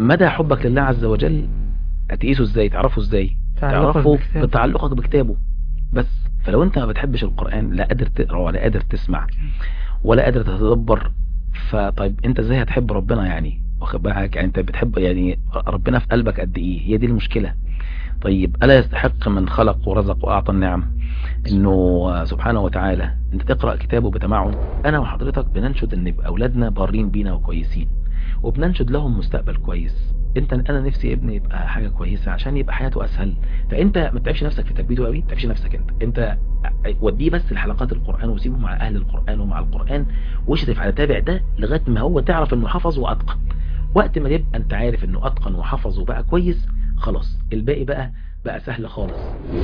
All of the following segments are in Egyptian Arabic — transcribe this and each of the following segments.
مدى حبك لله عز وجل هتقيسه ازاي تعرفه ازاي تعرفه بتعلقك بكتابه بس فلو انت ما بتحبش القرآن لا قادر تقرأ ولا قادر تسمع ولا قادر تتدبر فطيب انت ازاي هتحب ربنا يعني واخد بالك يعني انت بتحب يعني ربنا في قلبك قد ايه هي دي المشكلة طيب ألا يستحق من خلق ورزق وأعطى النعم انه سبحانه وتعالى انت تقرأ كتابه بتمعن انا وحضرتك بننشد ان اولادنا بارين بينا وكويسين وبننشد لهم مستقبل كويس انت انا نفسي ابني يبقى حاجة كويسة عشان يبقى حياته اسهل فانت ما تتعبش نفسك في تربيته قوي ما تتعبش نفسك انت انت وديه بس لحلقات القرآن وسيبه مع اهل القرآن ومع القرآن واشرف على تابع ده لغاية ما هو تعرف انه حفظ واتقن وقت ما يبقى انت عارف انه اتقن وحفظ وبقى كويس خلاص الباقي بقى بقى سهل خالص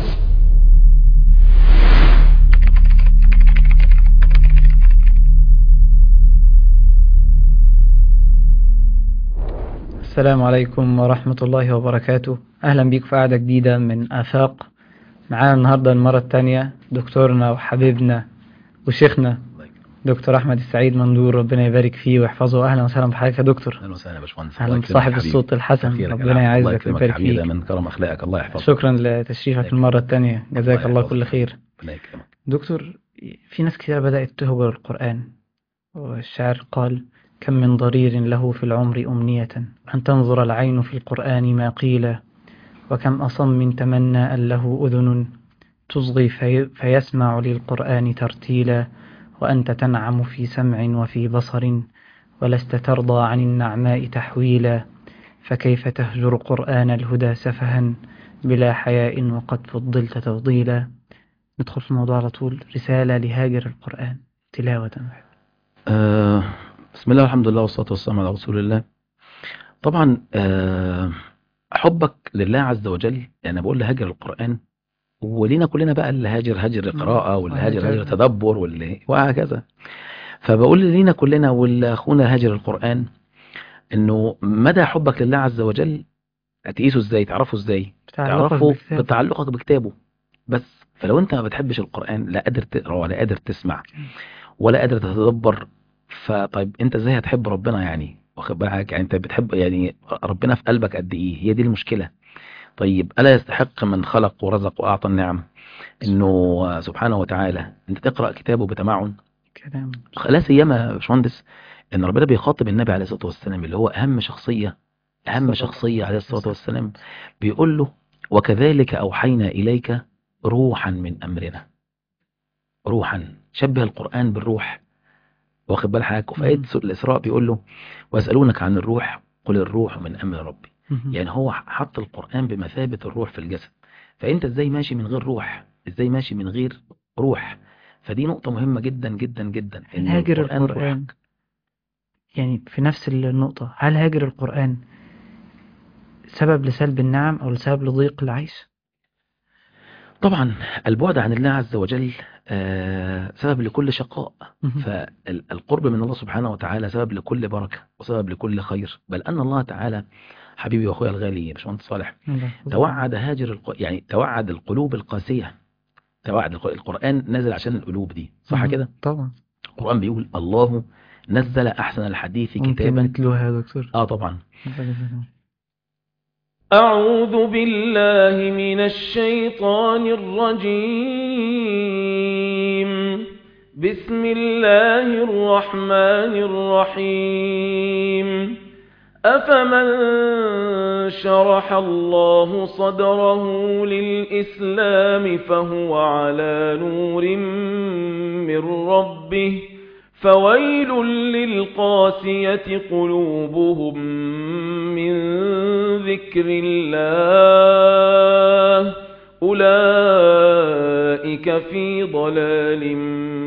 السلام عليكم ورحمة الله وبركاته أهلا بيك في قعدة جديدة من آفاق معانا النهاردة المرة الثانية دكتورنا وحبيبنا وشيخنا دكتور أحمد السعيد مندور ربنا يبارك فيه ويحفظه أهلا وسهلا بحضرتك يا دكتور أهلا وسهلا يا باشمهندس أهلا بصاحب الصوت الحسن ربنا يعزك ويبارك فيك من كرم أخلاقك الله يحفظك شكرا لتشريفك المرة الثانية جزاك الله كل خير الله يكرمك دكتور في ناس كثيرة بدأت تهجر القرآن والشاعر قال كم من ضرير له في العمر أمنية أن تنظر العين في القرآن ما قيل وكم أصم تمنى أن له أذن تصغي في فيسمع للقرآن ترتيلا وأنت تنعم في سمع وفي بصر ولست ترضى عن النعماء تحويلا فكيف تهجر قرآن الهدى سفها بلا حياء وقد فضلت تفضيلا ندخل في الموضوع على طول رسالة لهاجر القرآن تلاوة أه بسم الله والحمد لله والصلاة والسلام على رسول الله طبعا أه حبك لله عز وجل يعني بقول لهاجر القرآن ولينا كلنا بقى اللي هاجر هاجر قراءة واللي هاجر هاجر تدبر واللي وهكذا فبقول لينا كلنا واللي اخونا هاجر القرآن انه مدى حبك لله عز وجل هتقيسه ازاي تعرفه ازاي تعرفه بتعلقك بكتابه بس فلو انت ما بتحبش القرآن لا قادر تقرأ ولا قادر تسمع ولا قادر تتدبر فطيب انت ازاي هتحب ربنا يعني واخد بالك يعني انت بتحب يعني ربنا في قلبك قد ايه هي دي المشكلة طيب ألا يستحق من خلق ورزق وأعطى النعم انه سبحانه وتعالى انت تقرأ كتابه بتمعن كلام لا سيما يا باشمهندس ان ربنا بيخاطب النبي عليه الصلاة والسلام اللي هو اهم شخصية اهم شخصية عليه الصلاة والسلام بيقول له وكذلك اوحينا اليك روحا من امرنا روحا شبه القرآن بالروح واخد بال حضرتك وفي آية الإسراء بيقول له ويسألونك عن الروح قل الروح من أمر ربي يعني هو حط القرآن بمثابة الروح في الجسد فأنت ازاي ماشي من غير روح ازاي ماشي من غير روح فدي نقطة مهمة جدا جدا جدا إن هاجر القرآن, القرآن يعني في نفس النقطة هل هاجر القرآن سبب لسلب النعم أو لسبب لضيق العيش طبعا البعد عن الله عز وجل سبب لكل شقاء فالقرب من الله سبحانه وتعالى سبب لكل بركة وسبب لكل خير بل أن الله تعالى حبيبي واخويا الغالي يا باشمهندس صالح توعد هاجر الق... يعني توعد القلوب القاسية توعد القرآن نزل عشان القلوب دي صح كده طبعا القرآن بيقول الله نزل أحسن الحديث كتابا ممكن يا دكتور اه طبعا أعوذ بالله من الشيطان الرجيم بسم الله الرحمن الرحيم أفمن شرح الله صدره للإسلام فهو على نور من ربه فويل للقاسية قلوبهم من ذكر الله أولئك في ضلال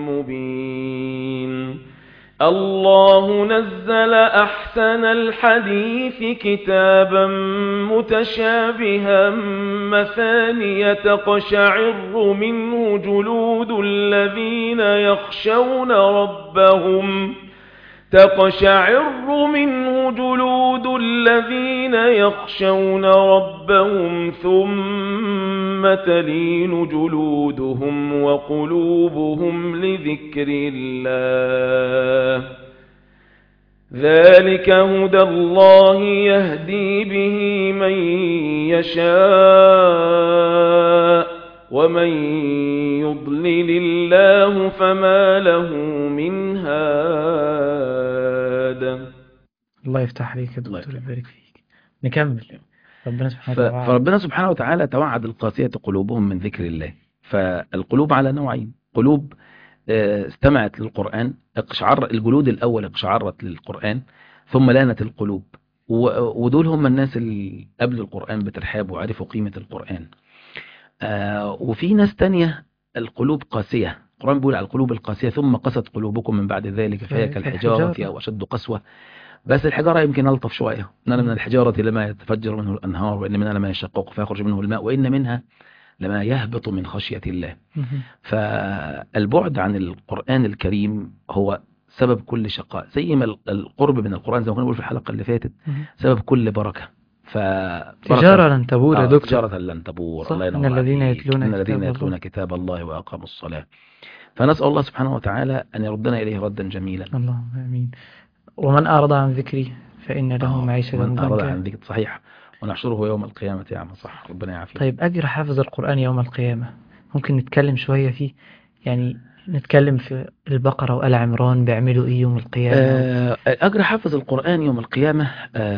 مبين الله نزل أحسن الحديث كتابا متشابها مثانية تقشعر منه جلود الذين يخشون ربهم تقشعر منه جلود الذين يخشون ربهم ثم تلين جلودهم وقلوبهم لذكر الله ذلك هدى الله يهدي به من يشاء ومن يضلل الله فما له من هاد الله يفتح عليك يا دكتور يبارك فيك نكمل ربنا سبحانه وتعالى فربنا سبحانه وتعالى توعد القاسية قلوبهم من ذكر الله فالقلوب على نوعين قلوب استمعت للقرآن اقشعر الجلود الأول اقشعرت للقرآن ثم لانت القلوب ودول هم الناس اللي قبل القرآن بترحاب وعرفوا قيمة القرآن وفي ناس تانية القلوب قاسية القرآن بيقول على القلوب القاسية ثم قست قلوبكم من بعد ذلك فهي كالحجارة أو أشد قسوة بس الحجارة يمكن ألطف شوية إن من الحجارة لما يتفجر منه الأنهار وإن منها لما يشقق فيخرج منه الماء وإن منها لما يهبط من خشية الله فالبعد عن القرآن الكريم هو سبب كل شقاء زي ما القرب من القرآن زي ما كنا بنقول في الحلقة اللي فاتت سبب كل بركة ف تجارة لن تبور يا دكتور تجارة لن تبور الله ينور إن الذين يتلون إن الذين يتلون كتاب الله وأقاموا الصلاة فنسأل الله سبحانه وتعالى أن يردنا إليه ردا جميلا اللهم آمين ومن أعرض عن ذكري فإن له معيشة من أعرض عن ذكري صحيح ونحشره يوم القيامة يا عم صح ربنا يعافيك طيب أجر حافظ القرآن يوم القيامة ممكن نتكلم شوية فيه يعني نتكلم في البقرة وآل عمران بيعملوا إيه يوم القيامة أجر حافظ القرآن يوم القيامة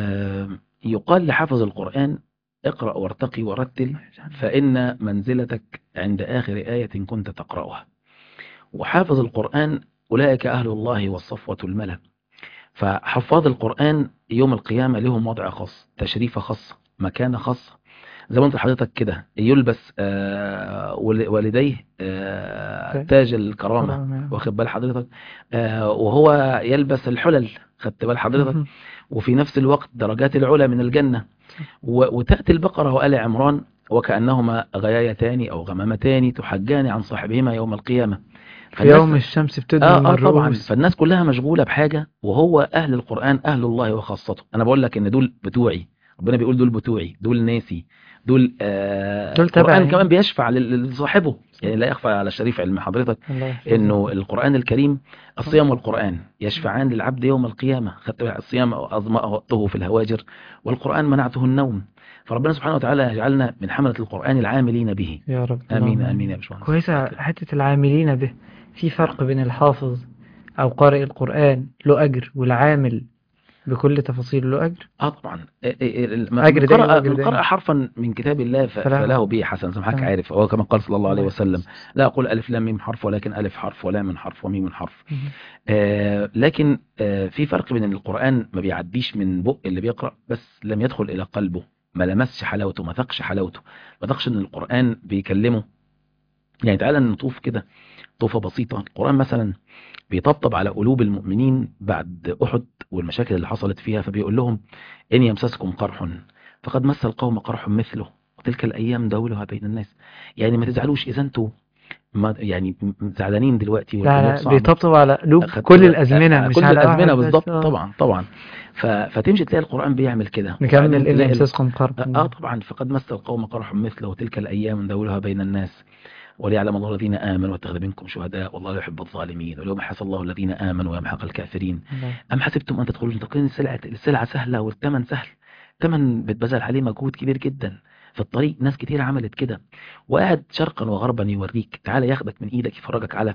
يقال لحافظ القرآن اقرأ وارتقي ورتل فإن منزلتك عند آخر آية كنت تقرأها وحافظ القرآن أولئك أهل الله والصفوة الملأ فحفاظ القرآن يوم القيامة لهم وضع خاص تشريفة خاصة مكانة خاصة زي ما انت حضرتك كده يلبس آه والديه آه تاج الكرامة واخد بال حضرتك آه وهو يلبس الحلل خدت بال حضرتك وفي نفس الوقت درجات العلا من الجنة وتأتي البقرة وآل عمران وكأنهما غيايتان أو غمامتان تحجان عن صاحبهما يوم القيامة في يوم الشمس بتدنو آه, آه طبعا فالناس كلها مشغولة بحاجة وهو أهل القرآن أهل الله وخاصته أنا بقول لك إن دول بتوعي ربنا بيقول دول بتوعي دول ناسي دول آه دول القرآن كمان بيشفع لصاحبه يعني لا يخفى على الشريف علم حضرتك انه القرآن الكريم الصيام والقرآن يشفعان للعبد يوم القيامة خدت الصيام أظمأته في الهواجر والقرآن منعته النوم فربنا سبحانه وتعالى يجعلنا من حملة القرآن العاملين به يا رب آمين آمين يا باشمهندس كويسة حتة العاملين به في فرق بين الحافظ أو قارئ القرآن له أجر والعامل بكل تفاصيل له أجر اه طبعا أجر من قرأ, من قرأ حرفا من كتاب الله فله به حسن زي ما حضرتك عارف هو كما قال صلى الله عليه وسلم لا أقول ألف لام ميم حرف ولكن ألف حرف ولام حرف وميم حرف آه لكن آه في فرق بين القرآن ما بيعديش من بق اللي بيقرأ بس لم يدخل إلى قلبه ما لمسش حلاوته ما ثقش حلاوته ما ثقش ان القرآن بيكلمه يعني تعالى نطوف كده طوفة بسيطة القرآن مثلا بيطبطب على قلوب المؤمنين بعد أحد والمشاكل اللي حصلت فيها فبيقول لهم إن يمسسكم قرح فقد مس القوم قرح مثله وتلك الأيام داولها بين الناس يعني ما تزعلوش إذا أنتوا ما يعني زعلانين دلوقتي لا لا بيطبطب على قلوب كل الأزمنة مش كل على الأزمنة بالضبط طبعا طبعا فتمشي تلاقي القرآن بيعمل كده نكمل إن يمسسكم قرح اه طبعا فقد مس القوم قرح مثله وتلك الأيام داولها بين الناس وليعلم الله الذين آمنوا واتخذ منكم شهداء والله يحب الظالمين وليوم حس الله الذين آمنوا ويمحق الكافرين أم حسبتم أن تدخلوا تقولون السلعة السلعة سهلة والثمن سهل ثمن بتبذل عليه مجهود كبير جدا في الطريق ناس كتير عملت كده وقاعد شرقا وغربا يوريك تعالى ياخدك من ايدك يفرجك على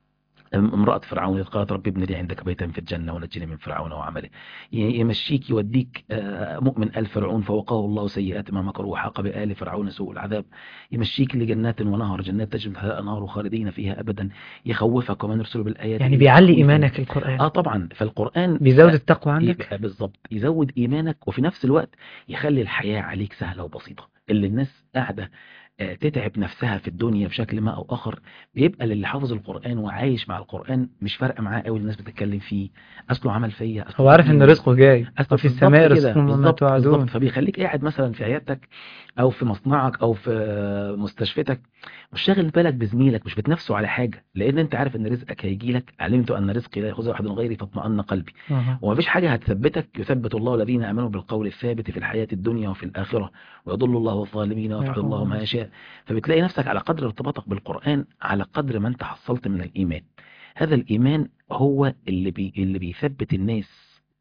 امرأة فرعون إذ قالت ربي ابن لي عندك بيتا في الجنة ونجني من فرعون وعمله يمشيك يوديك مؤمن آل فرعون فوقاه الله سيئات ما مكروا وحاق بآل فرعون سوء العذاب يمشيك لجنات ونهر جنات تجري من أنهار خالدين فيها أبدا يخوفك ومن يرسل بالآيات يعني بيعلي إيمانك القرآن آه طبعا فالقرآن بيزود التقوى عندك بالظبط يزود إيمانك وفي نفس الوقت يخلي الحياة عليك سهلة وبسيطة اللي الناس قاعدة تتعب نفسها في الدنيا بشكل ما او اخر بيبقى اللي حافظ القرآن وعايش مع القرآن مش فارقه معاه قوي الناس بتتكلم فيه اصله عمل فيا هو عارف ان رزقه جاي اصله في السماء رزقكم وما توعدون فبيخليك قاعد مثلا في عيادتك او في مصنعك او في مستشفيتك مش شاغل بالك بزميلك مش بتنافسه على حاجه لان انت عارف ان رزقك هيجي لك علمت ان رزقي لا ياخذه احد غيري فاطمأن قلبي أه. ومفيش حاجه هتثبتك يثبت الله الذين امنوا بالقول الثابت في الحياه الدنيا وفي الاخره ويضل الله الظالمين ويفعل الله ما يشاء فبتلاقي نفسك على قدر ارتباطك بالقرآن على قدر ما انت حصلت من الإيمان هذا الإيمان هو اللي بي اللي بيثبت الناس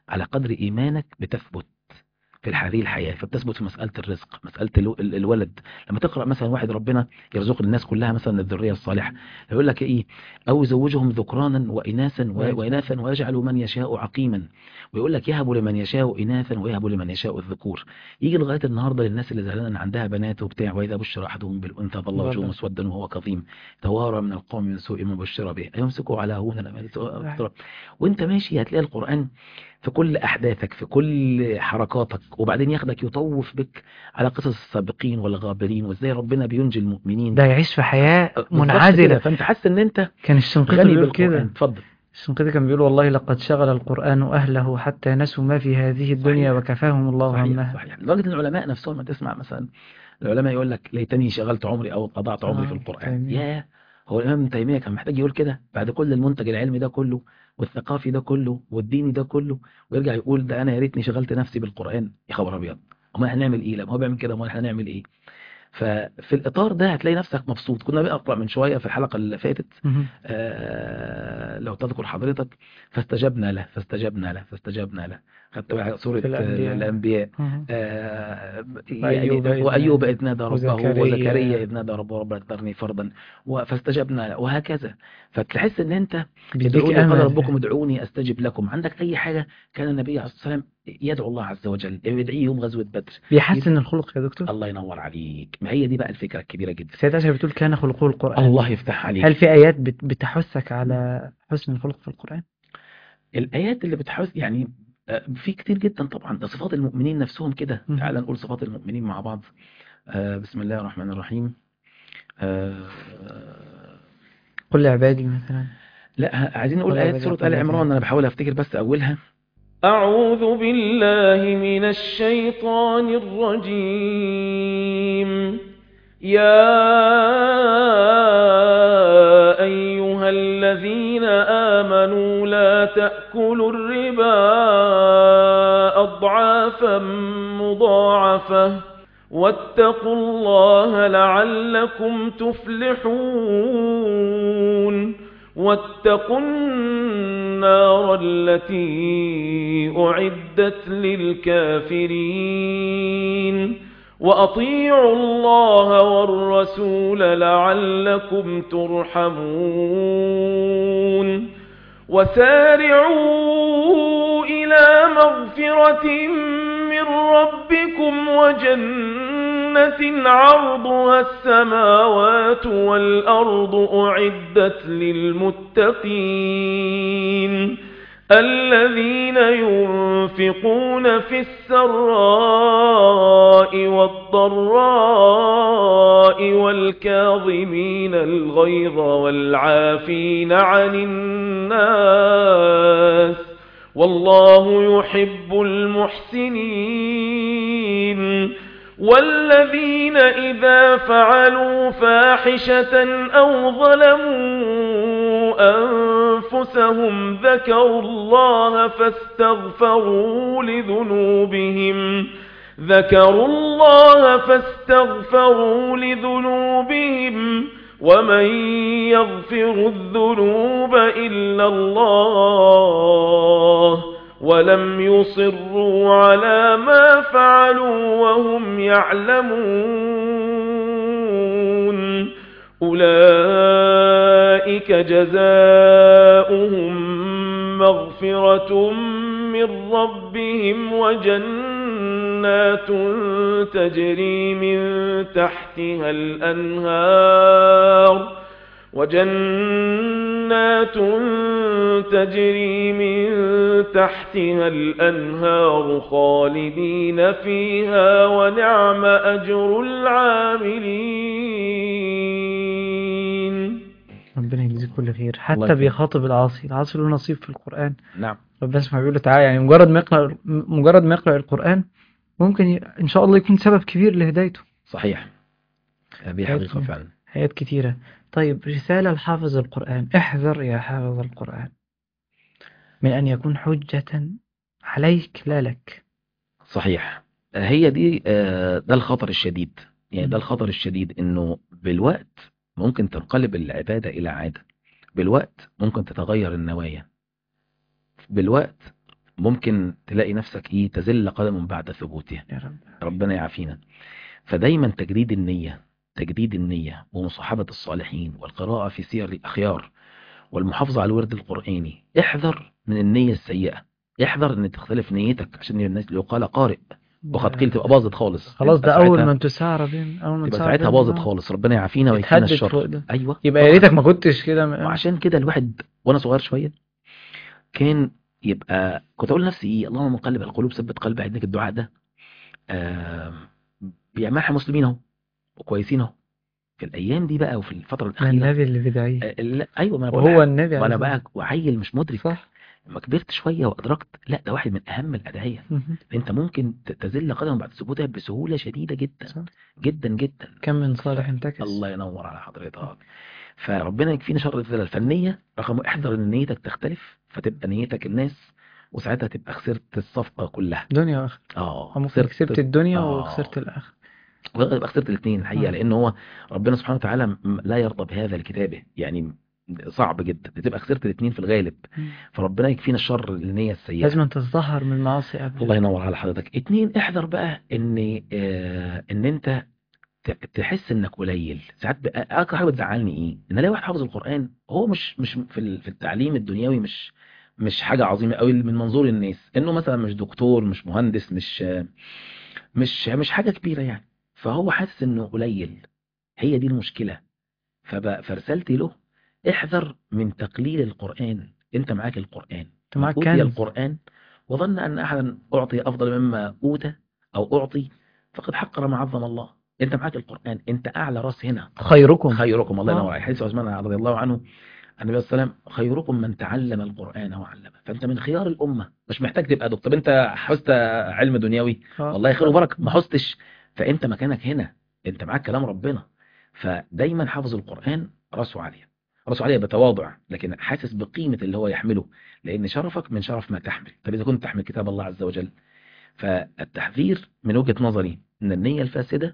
على قدر إيمانك بتثبت في هذه الحياة فبتثبت في مسألة الرزق مسألة الولد لما تقرأ مثلا واحد ربنا يرزق الناس كلها مثلا الذرية الصالحة يقول لك ايه او يزوجهم ذكرانا وإناثا وإناثا ويجعل من يشاء عقيما ويقول لك يهب لمن يشاء إناثا ويهب لمن يشاء الذكور يجي لغاية النهاردة للناس اللي زعلانة ان عندها بنات وبتاع وإذا بشر أحدهم بالأنثى ظل وجهه مسودا وهو كظيم توارى من القوم من سوء ما بشر به أيمسكوا على هون وانت ماشي هتلاقي القرآن في كل أحداثك في كل حركاتك وبعدين ياخدك يطوف بك على قصص السابقين والغابرين وازاي ربنا بينجي المؤمنين ده يعيش في حياة منعزلة فانت حاسس ان انت كان الشنقيطي بيقول كده اتفضل الشنقيطي كان بيقول والله لقد شغل القرآن أهله حتى نسوا ما في هذه الدنيا صحيح. وكفاهم الله صحيح. همها صحيح لدرجة ان العلماء نفسهم ما تسمع مثلا العلماء يقول لك ليتني شغلت عمري او قضعت عمري آه في القرآن يا هو الإمام ابن تيمية كان محتاج يقول كده بعد كل المنتج العلمي ده كله والثقافي ده كله والديني ده كله ويرجع يقول ده أنا يا ريتني شغلت نفسي بالقرآن يا خبر أبيض أما احنا هنعمل إيه لما هو بيعمل كده أما احنا هنعمل إيه ففي الإطار ده هتلاقي نفسك مبسوط كنا بنقرأ من شوية في الحلقة اللي فاتت آه لو تذكر حضرتك فاستجبنا له فاستجبنا له فاستجبنا له خدت سورة الأنبياء, الأنبياء. آه يعني وأيوب إذ نادى ربه وزكريا إذ نادى ربه رب ذرني فردا فاستجبنا له وهكذا فتحس ان انت ادعوني قال ربكم ادعوني استجب لكم عندك اي حاجة كان النبي عليه الصلاة والسلام يدعو الله عز وجل يدعيه يوم غزوة بدر بيحسن الخلق يا دكتور الله ينور عليك ما هي دي بقى الفكرة الكبيرة جدا سيدة عائشة بتقول كان خلقه القرآن الله يفتح عليك هل في آيات بتحثك على حسن الخلق في القرآن الآيات اللي بتحث يعني في كتير جدا طبعا ده صفات المؤمنين نفسهم كده تعال نقول صفات المؤمنين مع بعض بسم الله الرحمن الرحيم قل لعبادي مثلا لا عايزين نقول آيات سورة آل عمران أنا بحاول أفتكر بس أولها أعوذ بالله من الشيطان الرجيم يا أيها الذين آمنوا لا تأكلوا الربا أضعافا مضاعفة واتقوا الله لعلكم تفلحون واتقوا النار التي أعدت للكافرين وأطيعوا الله والرسول لعلكم ترحمون وسارعوا إلى مغفرة من ربكم وجنة عرضها السماوات والأرض أعدت للمتقين الذين ينفقون في السراء والضراء والكاظمين الغيظ والعافين عن الناس والله يحب المحسنين والذين إذا فعلوا فاحشة أو ظلموا أنفسهم ذكروا الله فاستغفروا لذنوبهم ذكروا الله فاستغفروا لذنوبهم ومن يغفر الذنوب إلا الله ولم يصروا على ما فعلوا وهم يعلمون أولئك جزاؤهم مغفرة من ربهم وجنات تجري من تحتها الأنهار وجنات تجري من تحتها الأنهار خالدين فيها ونعم أجر العاملين ربنا يجزيك كل خير حتى بيخاطب العاصي العاصي له نصيب في القرآن نعم ربنا سبحانه بيقول له تعالى يعني مجرد ما يقرأ مجرد ما يقرأ القرآن ممكن ي... إن شاء الله يكون سبب كبير لهدايته صحيح هذه حقيقة فعلا آيات كتيرة طيب رسالة لحافظ القرآن احذر يا حافظ القرآن من أن يكون حجة عليك لا لك صحيح هي دي ده الخطر الشديد يعني ده الخطر الشديد انه بالوقت ممكن تنقلب العبادة الى عادة بالوقت ممكن تتغير النوايا بالوقت ممكن تلاقي نفسك ايه تزل قدم بعد ثبوتها يا رب ربنا يعافينا فدايما تجديد النية تجديد النية ومصاحبة الصالحين والقراءة في سير الأخيار والمحافظة على الورد القرآني احذر من النية السيئة احذر ان تختلف نيتك عشان الناس يقال قارئ وقد قيل تبقى باظت خالص خلاص ده تبقى اول ساعتها- ما انتوا ساعة بين اول ما تبقى تسعر ساعتها بين- باظت آه. خالص ربنا يعافينا ويكفينا اتهدد فوق الشر ده. ايوه يبقى يا طبعاً. ريتك ما كنتش كده م- وعشان كده الواحد وانا صغير شويه كان يبقى كنت اقول لنفسي ايه اللهم مقلب القلوب ثبت قلب عندك الدعاء ده آه بيعمل احنا مسلمين اهو وكويسين اهو في الايام دي بقى وفي الفتره ما الاخيره النبي اللي بدعيه آه لا ايوه ما انا بقول وهو لك. النبي وانا عليه بقى وعيل مش مدرك الصلاة. صح لما كبرت شويه وادركت لا ده واحد من اهم الادعيه مهم. انت ممكن ت- تزل قدم بعد ثبوتها بسهوله شديده جدا صح. جدا جدا كم من صالح انتكس الله ينور على حضرتك فربنا يكفينا شر الزلل فالنية رقم واحد، احذر ان نيتك تختلف فتبقى نيتك الناس وساعتها تبقى خسرت الصفقة كلها دنيا واخر اه ممكن كسبت الدنيا آه. وخسرت الاخر تبقى خسرت الاثنين الحقيقة آه. لان هو ربنا سبحانه وتعالى م- لا يرضى بهذا الكتابة يعني صعب جدا تبقى خسرت الاثنين في الغالب فربنا يكفينا الشر النية السيئة لازم أن تتظاهر من المعاصي قبل الله ينور على حضرتك اتنين احذر بقى ان آه ان انت ت- تحس انك قليل ساعات بقى- اكتر حاجه بتزعلني ايه ان الاقي واحد حافظ القران هو مش مش في ال- في التعليم الدنيوي مش مش حاجه عظيمه قوي من منظور الناس انه مثلا مش دكتور مش مهندس مش آه، مش مش حاجه كبيره يعني فهو حاسس انه قليل هي دي المشكله فبقى فرسالتي له احذر من تقليل القران انت معاك القران أنت معاك أوتي كنز القرآن وظن أن أحدا أعطي أفضل مما أوتى أو أعطي فقد حقر ما عظم الله أنت معاك القرآن أنت أعلى راس هنا خيركم خيركم الله آه. ينور عليك حديث عثمان رضي الله عنه عن النبي صلى الله عليه وسلم خيركم من تعلم القرآن وعلمه فأنت من خيار الأمة مش محتاج تبقى دكتور طب أنت حفظت علم دنيوي آه. والله خير وبركة ما حفظتش فأنت مكانك هنا أنت معاك كلام ربنا فدايما حافظ القرآن راسه عالية راسه عالية بتواضع لكن حاسس بقيمة اللي هو يحمله لأن شرفك من شرف ما تحمل طب إذا كنت تحمل كتاب الله عز وجل فالتحذير من وجهة نظري من النية الفاسدة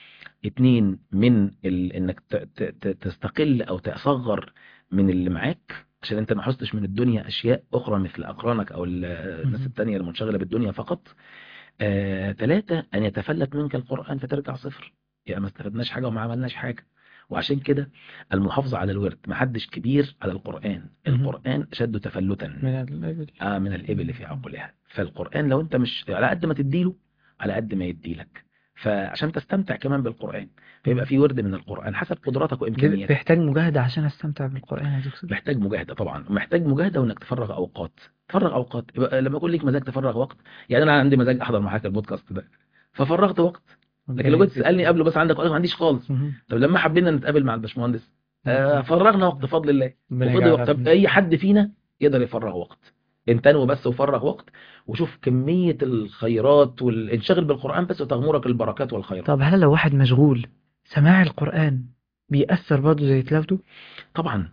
اتنين من ال... انك ت... ت... ت- تستقل او تصغر من اللي معاك عشان انت ما حستش من الدنيا اشياء اخرى مثل اقرانك او ال- الناس مهم. التانية المنشغلة بالدنيا فقط آه... ثلاثة ان يتفلت منك القرآن فترجع صفر يعني ما استفدناش حاجة وما عملناش حاجة وعشان كده المحافظة على الورد ما حدش كبير على القرآن مهم. القرآن أشد تفلتا من الإبل آه من الإبل في عقلها فالقرآن لو أنت مش على قد ما تديله على قد ما يديلك فعشان تستمتع كمان بالقرآن فيبقى في ورد من القرآن حسب قدراتك دي وإمكانياتك بيحتاج مجاهدة عشان استمتع بالقرآن يا دكتور محتاج مجاهدة طبعا ومحتاج مجاهدة وإنك تفرغ أوقات تفرغ أوقات يبقى لما يكون ليك مزاج تفرغ وقت يعني أنا عندي مزاج أحضر معاك البودكاست ده ففرغت وقت لكن لو كنت تسألني قبله بس عندك وقت ما عنديش خالص مهم. طب لما حبينا نتقابل مع الباشمهندس آه فرغنا وقت بفضل الله ربنا وفضل يجعلها وقت طب في- اي حد فينا يقدر يفرغ وقت انت انوي بس وفرغ وقت وشوف كمية الخيرات والانشغل بالقرآن بس وتغمرك البركات والخيرات طب هل لو واحد مشغول سماع القرآن بيأثر برضه زي تلاوته؟ طبعا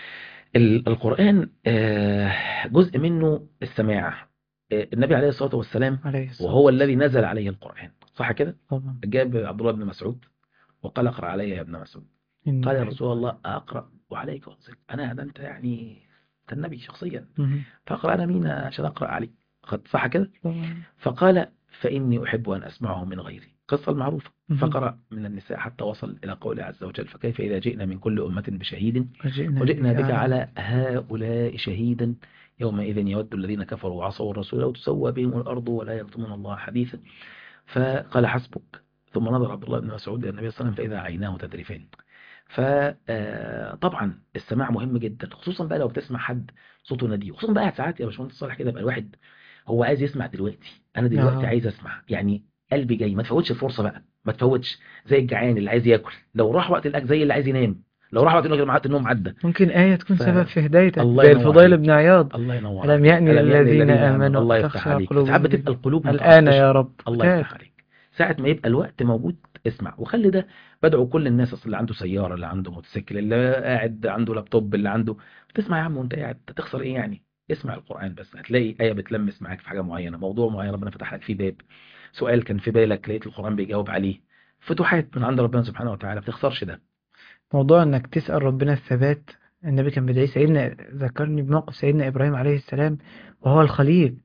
ال- القرآن آه، جزء منه السماع آه، النبي عليه الصلاة والسلام عليه الصلاة وهو الذي نزل عليه القرآن صح كده طبعا جاب عبد الله بن مسعود وقال اقرأ علي يا ابن مسعود إن قال يا الحب- رسول الله أقرأ وعليك أنزل أنا ده أنت يعني أنت النبي شخصيا مهم. فأقرأ أنا مين عشان أقرأ عليك قد صح كده طبعا فقال فإني أحب أن أسمعه من غيري قصة المعروفة مهم. فقرأ من النساء حتى وصل إلى قوله عز وجل فكيف إذا جئنا من كل أمة بشهيد وجئنا, وجئنا بك على هؤلاء شهيدا يومئذ يود الذين كفروا وعصوا الرسول لو تسوى بهم الأرض ولا يكتمون الله حديثا فقال حسبك ثم نظر عبد الله بن مسعود إلى النبي صلى الله عليه وسلم فإذا عيناه تذرفان فطبعا السماع مهم جدا خصوصا بقى لو بتسمع حد صوته ندي خصوصا بقى ساعات يا باشمهندس صالح كده يبقى الواحد هو عايز يسمع دلوقتي انا دلوقتي آه. عايز اسمع يعني قلبي جاي ما تفوتش الفرصه بقى ما تفوتش زي الجعان اللي عايز ياكل لو راح وقت الاكل زي اللي عايز ينام لو راح وقت النوم وقت النوم عدى ممكن آية تكون ف- سبب في هدايتك الله زي ينور الفضيل عليك. بن عياض الله ينور ألم عليك. يأن ألم يأن للذين آمنوا الله أن يفتح تخشع عليك قلوبهم ساعات بتبقى القلوب الآن متعطشة. يا رب الله كاد. يفتح عليك ساعة ما يبقى الوقت موجود اسمع وخلي ده بدعو كل الناس أصل اللي عنده سيارة اللي عنده موتوسيكل اللي قاعد عنده لابتوب اللي عنده تسمع يا عم وانت قاعد تخسر ايه يعني اسمع القرآن بس هتلاقي آية بتلمس معاك في حاجة معينة موضوع معين ربنا فتح لك فيه باب سؤال كان في بالك لقيت القرآن بيجاوب عليه فتوحات من عند ربنا سبحانه وتعالى ما بتخسرش ده موضوع انك تسأل ربنا الثبات النبي كان بيدعي سيدنا ذكرني بموقف سيدنا ابراهيم عليه السلام وهو الخليل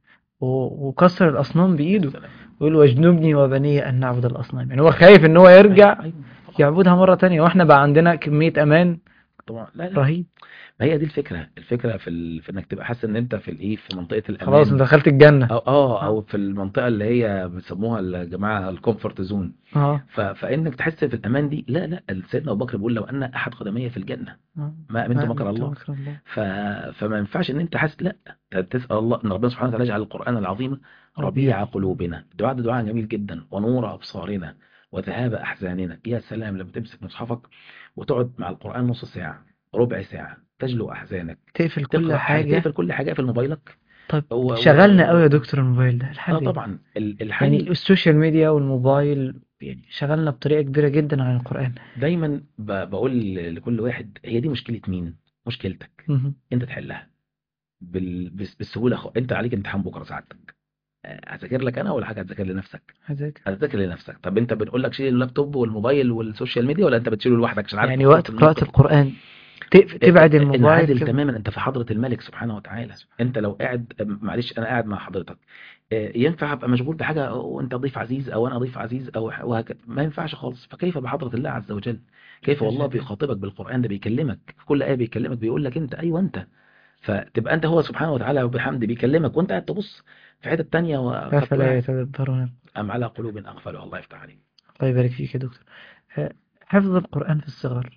وكسر الأصنام بإيده ويقول واجنبني وبني أن نعبد الأصنام يعني هو خايف إن هو يرجع أيوة، أيوة، يعبدها مرة تانية وإحنا بقى عندنا كمية أمان طبعا لا لا. رهيب ما هي دي الفكره الفكره في, ال... في انك تبقى حاسس ان انت في الايه في منطقه الامان خلاص انت دخلت الجنه او اه او في المنطقه اللي هي بيسموها الجماعه الكومفورت زون اه ف... فانك تحس في الامان دي لا لا سيدنا ابو بكر بيقول لو ان احد قدمي في الجنه آه. ما امنت مكر الله ف... فما ينفعش ان انت حاسس لا تسال الله ان ربنا سبحانه وتعالى يجعل القران العظيم ربيع قلوبنا الدعاء ده دعاء جميل جدا ونور ابصارنا وذهاب احزاننا يا سلام لما تمسك مصحفك وتقعد مع القران نص ساعه ربع ساعه تجلو احزانك تقفل كل حاجه تقفل كل حاجه في موبايلك طيب و... شغلنا قوي يا دكتور الموبايل ده الحل اه طبعا الحل يعني السوشيال ميديا والموبايل يعني شغلنا بطريقه كبيره جدا عن القران دايما ب... بقول لكل واحد هي دي مشكله مين مشكلتك م انت تحلها بال... بالسهوله خ... انت عليك امتحان بكره سعادتك هذاكر لك انا ولا حاجه هتذاكر لنفسك هذاكر هتذاكر لنفسك طب انت بنقول لك شيل اللابتوب والموبايل والسوشيال ميديا ولا انت بتشيله لوحدك عشان عارف يعني وقت قراءه القران تبعد الموبايل انعزل تماما انت في حضرة الملك سبحانه وتعالى انت لو قاعد معلش انا قاعد مع حضرتك آه، ينفع ابقى مشغول بحاجة وانت ضيف عزيز او انا ضيف عزيز او وهكذا ما ينفعش خالص فكيف بحضرة الله عز وجل كيف والله بيخاطبك بالقرآن ده بيكلمك في كل آية بيكلمك بيقول لك انت ايوه انت فتبقى انت هو سبحانه وتعالى وبحمد بيكلمك وانت قاعد تبص في حته ثانيه افلا يتدبرون ام على قلوب اغفلها الله يفتح عليك الله يبارك فيك يا دكتور آه، حفظ القرآن في الصغر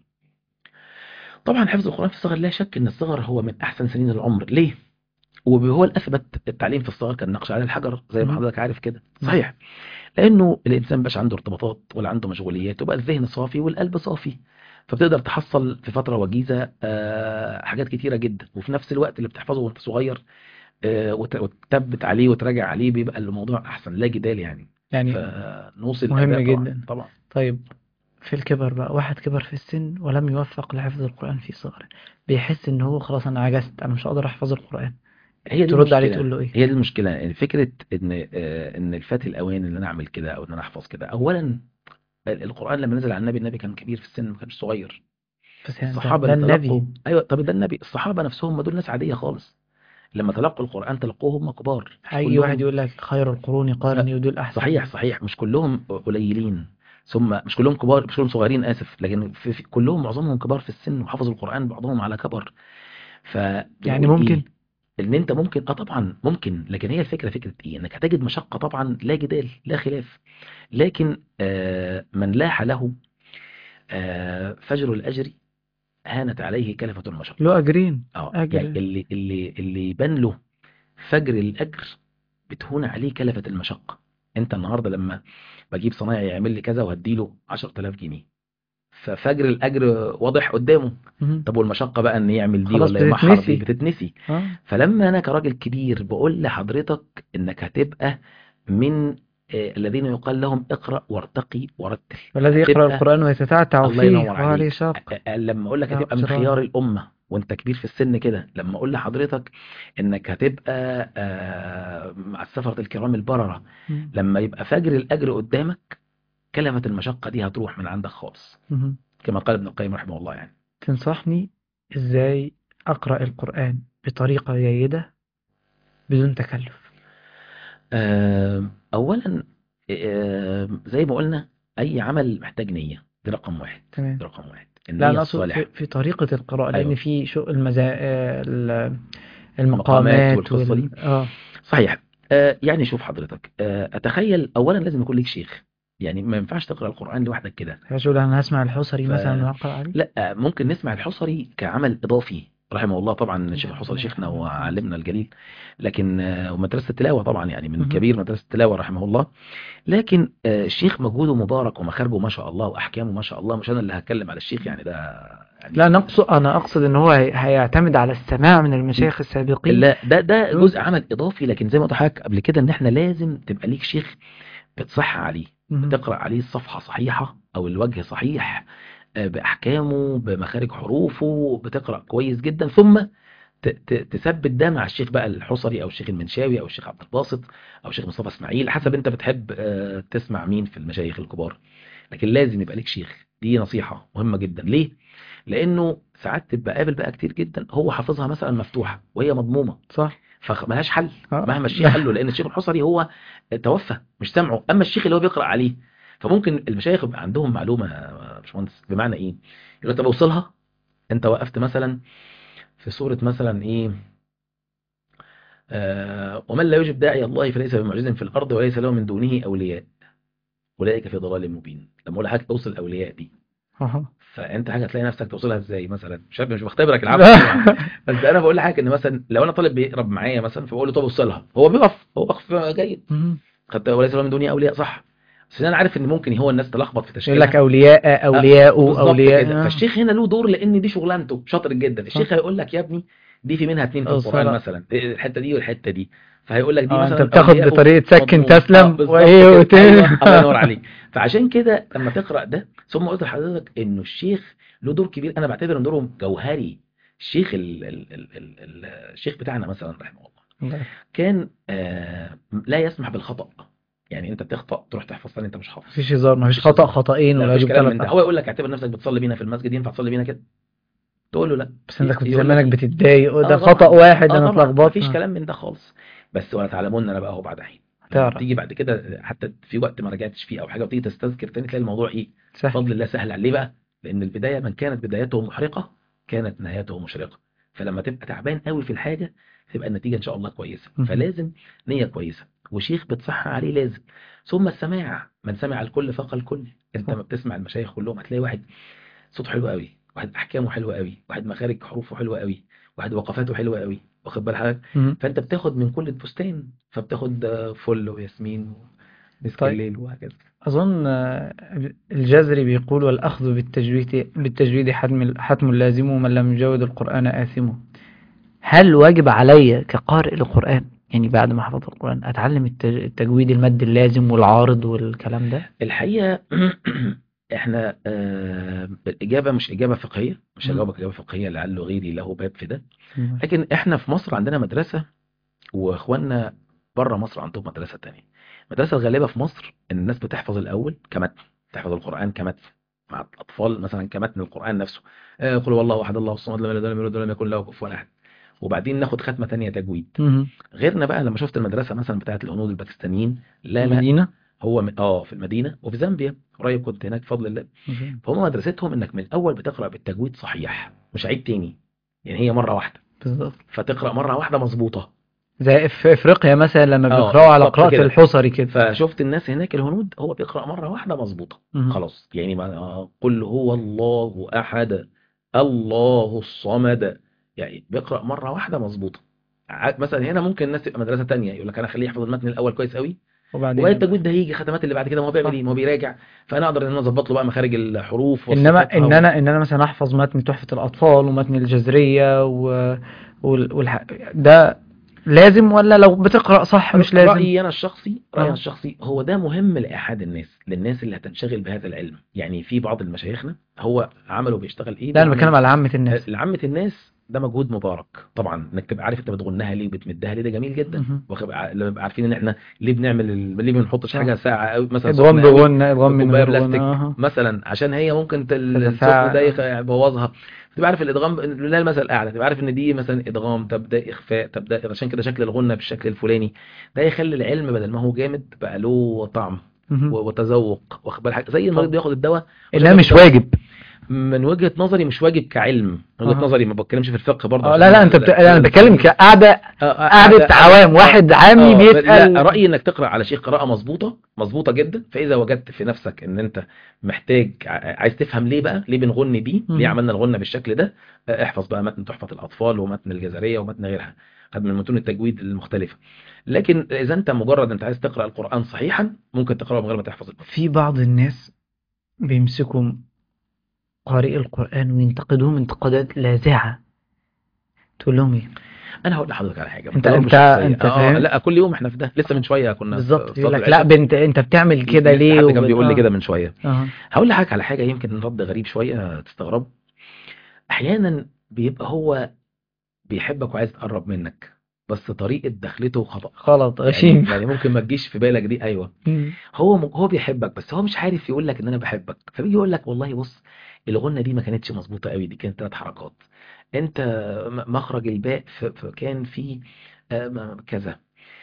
طبعا حفظ القرآن في الصغر لا شك ان الصغر هو من احسن سنين العمر ليه وهو الاثبت التعليم في الصغر كان نقش على الحجر زي ما حضرتك عارف كده صحيح لانه الانسان مش عنده ارتباطات ولا عنده مشغوليات وبقى الذهن صافي والقلب صافي فبتقدر تحصل في فترة وجيزة آه، حاجات كتيرة جدا وفي نفس الوقت اللي بتحفظه وانت صغير آه، وتثبت عليه وتراجع عليه بيبقى الموضوع احسن لا جدال يعني يعني نوصل مهم جدا طبعا طيب في الكبر بقى واحد كبر في السن ولم يوفق لحفظ القرآن في صغره بيحس ان هو خلاص انا عجزت انا مش قادر احفظ القرآن هي دي ترد عليه تقول له ايه هي دي المشكلة يعني فكرة ان آه، ان الفات الاوان ان انا اعمل كده او ان انا احفظ كده اولا القرآن لما نزل على النبي النبي كان كبير في السن ما كانش صغير بس يعني الصحابة ده النبي ايوه طب ده النبي الصحابة نفسهم ما دول ناس عادية خالص لما تلقوا القرآن تلقوه هم كبار اي واحد يقول لك خير القرون قرني ودول احسن صحيح صحيح مش كلهم قليلين ثم مش كلهم كبار مش كلهم صغيرين آسف لكن في في كلهم معظمهم كبار في السن وحفظوا القرآن بعضهم على كبر ف يعني ممكن إيه؟ ان انت ممكن اه طبعا ممكن لكن هي الفكرة فكرة ايه انك هتجد مشقة طبعا لا جدال لا خلاف لكن آه من لاح له آه فجر الأجر هانت عليه كلفة المشقة له أجرين اه يعني اللي اللي اللي يبان له فجر الأجر بتهون عليه كلفة المشقة انت النهاردة لما بجيب صنايعي يعمل لي كذا وهديله 10000 جنيه ففجر الاجر واضح قدامه طب والمشقه بقى ان يعمل دي ولا يمحر دي بتتنسي آه. فلما انا كراجل كبير بقول لحضرتك انك هتبقى من آه، الذين يقال لهم اقرأ وارتقي ورتل والذي يقرأ القرآن ويتتعتع فيه الله ينور عليه شاق لما اقول لك هتبقى من خيار الامه وانت كبير في السن كده لما اقول لحضرتك انك هتبقى آه، مع السفرة الكرام البررة لما يبقى فجر الاجر قدامك كلمة المشقة دي هتروح من عندك خالص كما قال ابن القيم رحمه الله يعني تنصحني ازاي اقرأ القرآن بطريقة جيدة بدون تكلف اولا زي ما قلنا اي عمل محتاج نية دي رقم واحد تمام. دي رقم واحد لا انا اقصد في, في طريقة القراءة أيوة. لان في شو المزا... المقامات والقصة وال... اه صحيح آه يعني شوف حضرتك آه اتخيل اولا لازم يكون لك شيخ يعني ما ينفعش تقرا القران لوحدك كده مش انا هسمع الحصري ف... مثلا واقرا عليه لا ممكن نسمع الحصري كعمل اضافي رحمه الله طبعا الشيخ الحصري شيخنا وعلمنا الجليل لكن آه، ومدرسة التلاوة طبعا يعني من كبير مدرسة التلاوة رحمه الله لكن آه، الشيخ مجهوده مبارك ومخارجه ما شاء الله وأحكامه ما شاء الله مش أنا اللي هتكلم على الشيخ يعني ده يعني لا نقصد أنا أقصد إن هو هيعتمد على السماع من المشايخ السابقين لا ده ده جزء عمل إضافي لكن زي ما قلت لحضرتك قبل كده إن إحنا لازم تبقى ليك شيخ بتصح عليه بتقرأ عليه الصفحة صحيحة أو الوجه صحيح آه، بأحكامه بمخارج حروفه بتقرأ كويس جدا ثم تثبت ده مع الشيخ بقى الحصري او الشيخ المنشاوي او الشيخ عبد الباسط او الشيخ مصطفى اسماعيل حسب انت بتحب آه، تسمع مين في المشايخ الكبار لكن لازم يبقى لك شيخ دي نصيحة مهمة جدا ليه لانه ساعات تبقى قابل بقى كتير جدا هو حافظها مثلا مفتوحة وهي مضمومة صح فملهاش حل آه. مهما الشيخ قال له لان الشيخ الحصري هو توفى مش سامعه اما الشيخ اللي هو بيقرا عليه فممكن المشايخ يبقى عندهم معلومه يا باشمهندس بمعنى ايه يقول لك طب اوصلها انت وقفت مثلا في سوره مثلا ايه آه ومن لا يجب داعي الله فليس بمعجز في الارض وليس له من دونه اولياء اولئك في ضلال مبين لما اقول لحضرتك توصل الاولياء دي أها. فانت حاجه تلاقي نفسك توصلها ازاي مثلا مش عارف مش بختبرك العفو بس انا بقول لحضرتك ان مثلا لو انا طالب بيقرب معايا مثلا فبقول له طب وصلها هو بيقف هو وقف جيد مهم. خدت وليس له من دوني اولياء صح بس انا عارف ان ممكن هو الناس تلخبط في تشكيلها يقول لك أولياء أولياء بالظبط أولياء كده فالشيخ هنا له دور لان دي شغلانته شاطر جدا الشيخ هيقول لك يا ابني دي في منها اتنين في أه، القران صلاة. مثلا الحته دي والحته دي فهيقول لك دي آه، مثلا أنت بتاخد أولياء بطريقة سكن مضمون. تسلم آه، بالظبط وإيه كده. وت- أيوة، الله ينور عليك فعشان كده لما تقرا ده ثم قلت لحضرتك انه الشيخ له دور كبير انا بعتبر ان دوره جوهري الشيخ ال ال ال ال ال الشيخ بتاعنا مثلا رحمه الله كان آه لا يسمح بالخطأ يعني انت بتخطأ تروح تحفظ ثاني انت مش حافظ مفيش هزار مفيش خطأ خطأين لا ولا مفيش يجب كلام من ثلاث ده هو يقول لك اعتبر نفسك بتصلي بينا في المسجد ينفع تصلي بينا كده تقول له لا بس انت كنت يقول لك زمانك إيه؟ بتتضايق آه ده طبعاً. خطأ واحد اه انا طبعا اتلخبطت مفيش كلام من ده خالص بس ولا تعلمون انا بقى هو بعد حين تعرف. تيجي بعد كده حتى في وقت ما رجعتش فيه او حاجه وتيجي تستذكر تاني تلاقي الموضوع ايه سهل بفضل الله سهل عليه بقى لان البدايه من كانت بدايته محرقه كانت نهايته مشرقه فلما تبقى تعبان قوي في الحاجه تبقى النتيجه ان شاء الله كويسه مهم. فلازم نيه كويسه وشيخ بتصحى عليه لازم ثم السماع من سمع الكل فقى الكل انت صح. ما بتسمع المشايخ كلهم هتلاقي واحد صوته حلو قوي واحد احكامه حلوه قوي واحد مخارج حروفه حلوه قوي واحد وقفاته حلوه قوي واخد بال حضرتك مهم. فانت بتاخد من كل البستان فبتاخد آه، فل وياسمين ومسك طيب. الليل وهكذا أظن آه، الجزري بيقول والأخذ بالتجويد بالتجويد حتم حتم لازم ومن لم يجود القرآن آثم هل واجب علي كقارئ للقرآن يعني بعد ما حفظت القرآن أتعلم التج- التجويد المد اللازم والعارض والكلام ده الحقيقه احنا آه، الاجابه مش اجابه فقهيه مش مم. هجاوبك اجابه فقهيه لعل غيري له باب في ده لكن احنا في مصر عندنا مدرسه واخواننا بره مصر عندهم مدرسه تانية المدرسه الغالبه في مصر ان الناس بتحفظ الاول كمتن تحفظ القران كمتن مع الاطفال مثلا كمتن القران نفسه آه، قل هو الله احد الله الصمد لم يلد ولم يولد ولم يكن له كفوا احد وبعدين ناخد ختمه تانية تجويد مهم. غيرنا بقى لما شفت المدرسه مثلا بتاعت الهنود الباكستانيين لا لا المدينة هو م... اه في المدينه وفي زامبيا قريب كنت هناك بفضل الله فهم مدرستهم انك من الاول بتقرا بالتجويد صحيح مش عيد تاني يعني هي مره واحده بالظبط فتقرا مره واحده مظبوطه زي في افريقيا مثلا لما آه، بيقراوا على بالظبط قراءة كده. الحصري كده فشفت الناس هناك الهنود هو بيقرا مره واحده مظبوطه مهم. خلاص يعني ما آه، قل هو الله احد الله الصمد يعني بيقرا مره واحده مظبوطه ع- مثلا هنا ممكن الناس تبقى مدرسه تانية يقول لك انا اخليه يحفظ المتن الاول كويس قوي وبعد وبعدين التجويد ده هيجي ختمات اللي بعد كده ما هو بيعمل صح. ايه ما هو بيراجع فانا اقدر ان انا اظبط له بقى مخارج الحروف انما وصفاتها ان و- انا ان انا مثلا احفظ متن تحفة الاطفال ومتن الجزرية و... وال... والح... ده لازم ولا لو بتقرأ صح مش لازم رأيي أنا الشخصي رأيي آه. أنا الشخصي هو ده مهم لأحد الناس للناس اللي هتنشغل بهذا العلم يعني في بعض المشايخنا هو عمله بيشتغل إيه لا انا بيعمل- بتكلم على عامة الناس لعامة الناس ده مجهود مبارك طبعا انك تبقى عارف انت بتغنها ليه وبتمدها ليه ده جميل جدا مهم. واخد بقى- لما نبقى عارفين ان احنا ليه بنعمل ال- ليه ما بنحطش آه. حاجه ساعه قوي مثلا ادغام سخنة قوي بغنى ادغام من كوبايه غير غنى بلاستيك آه. مثلا عشان هي ممكن تل- تتفاعل. الثقب ده يخ- يبوظها تبقى عارف الادغام لا المثل الاعلى تبقى عارف ان دي مثلا ادغام طب ده اخفاء طب ده عشان كده شكل الغنه بالشكل الفلاني ده يخلي العلم بدل ما هو جامد بقى له طعم مهم. و- وتذوق واخد بالك زي المريض طب. بياخد الدواء انها مش واجب من وجهة نظري مش واجب كعلم من وجهة أها. نظري ما بتكلمش في الفقه برضه اه عشان لا لا انت بت... انا بتكلم كقعدة آه، آه، قعدة آه، عوام واحد عامي آه، بيسأل لا رأيي انك تقرأ على شيء قراءة مظبوطة مظبوطة جدا فإذا وجدت في نفسك ان انت محتاج ع- عايز تفهم ليه بقى ليه بنغني بيه مم. ليه عملنا الغنة بالشكل ده آه، احفظ بقى متن تحفة الأطفال ومتن الجزرية ومتن غيرها هذا من متون التجويد المختلفة لكن إذا أنت مجرد أنت عايز تقرأ القرآن صحيحا ممكن تقرأه من غير ما تحفظ المتن في بعض الناس بيمسكوا قارئ القرآن وينتقدوهم انتقادات لاذعة تقول لهم ايه أنا هقول لحضرتك على حاجة أنت- تجارب أنت- شخصية. أنت آه، فاهم؟ لا كل يوم احنا في ده لسه من شوية كنا في بالظبط صلاة يقول لك العشاء. لا بنت انت بتعمل كده لسه ليه حد كان وب- بيقول لي آه. كده من شوية اه هقول لحضرتك على حاجة يمكن رد غريب شوية تستغرب أحيانا بيبقى هو بيحبك وعايز يقرب منك بس طريقة دخلته خطأ غلط يعني, غشيم يعني ممكن ما تجيش في بالك دي أيوه مم. هو هو بيحبك بس هو مش عارف يقول لك ان انا بحبك فبيجي يقول لك والله بص الغنة دي ما كانتش مظبوطة قوي دي كانت ثلاث حركات انت م- مخرج الباء ف- ف- كان في آه، كذا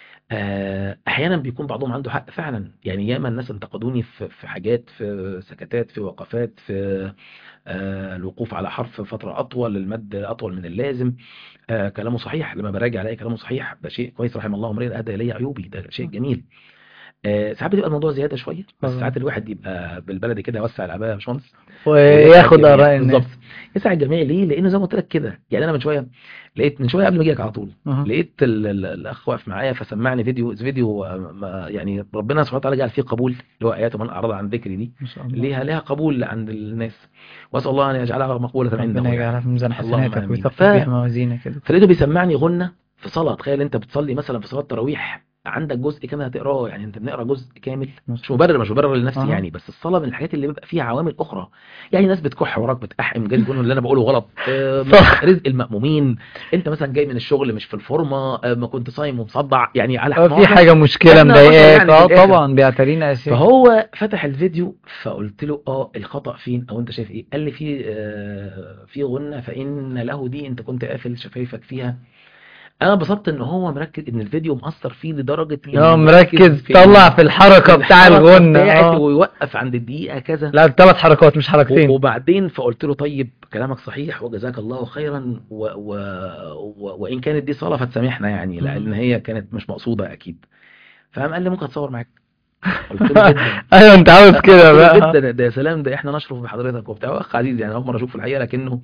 آه، احيانا بيكون بعضهم عنده حق فعلا يعني ياما الناس انتقدوني في في حاجات في سكتات في وقفات في آه، الوقوف على حرف فتره اطول المد اطول من اللازم آه، كلامه صحيح لما براجع الاقي كلامه صحيح ده شيء كويس رحم الله امرئ اهدى الي عيوبي ده شيء جميل آه، ساعات بتبقى الموضوع زياده شويه بس طبعا. ساعات الواحد يبقى بالبلدي كده يوسع العبايه يا باشمهندس وياخد الجميع. آراء الناس بالظبط يسعى الجميع ليه؟ لانه زي ما قلت لك كده يعني انا من شويه لقيت من شويه قبل ما اجي لك على طول أها. لقيت ال- ال- الاخ واقف معايا فسمعني فيديو فيديو آه، ما- يعني ربنا سبحانه وتعالى جعل فيه قبول اللي هو ايات من اعرض عن ذكري دي ما شاء الله ليها ليها قبول عند الناس واسال الله ان يجعلها مقبوله عنده ربنا يعني. يجعلها في ميزان اللهم حسناتك آمين. ويثقل ف- بها موازينك كده فلقيته بيسمعني غنة في صلاة تخيل انت بتصلي مثلا في صلاة تراويح عندك جزء كامل هتقراه يعني انت بنقرا جزء كامل مش مبرر مش مبرر لنفسي أها. يعني بس الصلاة من الحاجات اللي بيبقى فيها عوامل اخرى يعني ناس بتكح وراك بتقحم جاي يقولوا اللي انا بقوله غلط آه، صح. رزق المأمومين انت مثلا جاي من الشغل مش في الفورمه آه، ما كنت صايم ومصدع يعني على آه، في مواقف. حاجة مشكلة إحنا بشر مضايقاك يعني اه في الآخر. طبعا بيعترينا أشياء فهو فتح الفيديو فقلت له اه الخطأ فين او انت شايف ايه قال لي في آه، في غنة فإن له دي انت كنت قافل شفايفك فيها انا انبسطت ان هو مركز ان الفيديو مأثر فيه لدرجة إنه اه مركز في طلع في الحركة بتاع الحركة الغنة بتاعت اه ويوقف عند الدقيقة كذا لا ثلاث حركات مش حركتين وبعدين فقلت له طيب كلامك صحيح وجزاك الله خيرا و و و وإن كانت دي صلاة فتسامحنا يعني لأن مم. هي كانت مش مقصودة أكيد فقام قال لي ممكن أتصور معاك قلت له جدا ايوه انت عاوز كده قلت له بقى جدا ده يا سلام ده احنا نشرف بحضرتك وبتاع اخ عزيز يعني اول مره اشوفه الحقيقه لكنه